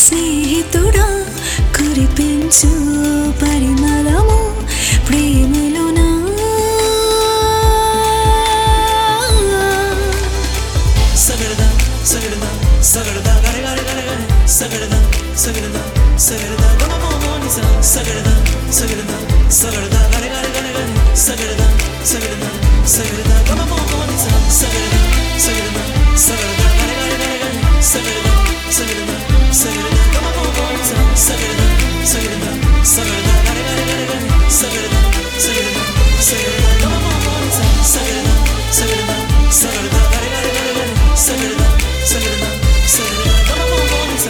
స్నేహితుడా కురిపించు పరిమళము ప్రేమలోనా సగడదా సగడదా సగడదా గరే గరే గరే గరే సగడదా సగడదా సగడదా గమమోనిసా సగడదా సగడదా సగడదా గరే గరే గరే గరే సగడదా సగడదా సగడదా గమమోనిసా సగడదా సగడదా సగడదా గరే గరే గరే గరే సగడదా సగడదా సగడదా గమమోనిసా సగడదా సగడదా సగడదా గరే గరే గరే గరే సగడదా సగడదా సగడదా గమమోనిసా సగడదా సగడదా సగడదా గరే గరే గరే గరే సగడదా సగడదా సగడదా గమమోనిసా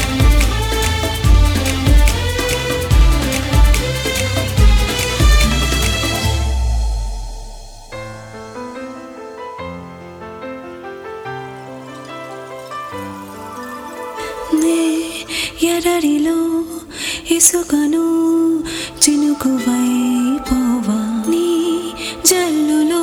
నే ఎరడిలో ఇసుకను చినుకువై పోవా నీ జల్లులో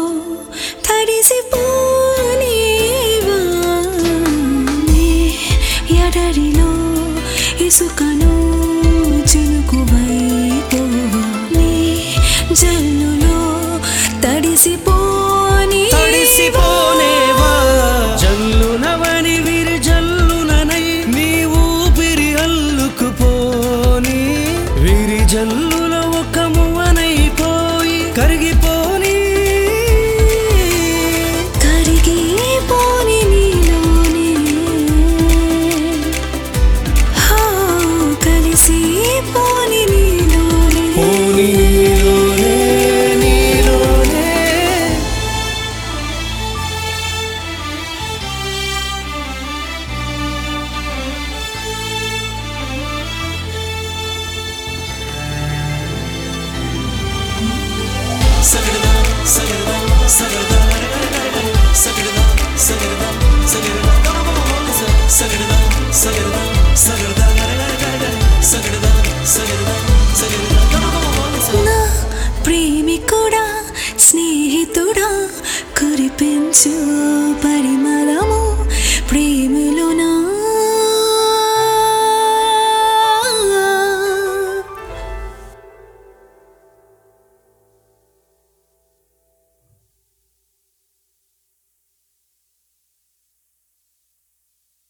తడిసిపోనేవా నే ఎరడిలో ఇసుకను చినుకువై పోవా నీ జల్లులో తడిసిపోని తడిసిపోనేవా జల్లునవని విరి జల్లుననై నీ ఊపిరి అల్లుకుపోని విరి జల్లుల ఒక మువ్వనైపోయి కరిగిపోని కరిగిపోని నీలోనే హో కలిసిపోని నీలోనే పోని నీలోనే నీలోనే సగడదా సగడదా సగడదా గరే గరే గరే గరే సగడదా సగడదా సగడదా గమమోనిసా సగడదా సగడదా సగడదా గరే గరే గరే గరే సగడదా సగడదా సగడదా గమమోనిసా నా ప్రేమికుడా స్నేహితుడా కురిపించు పరిమళము ప్రేమలోనా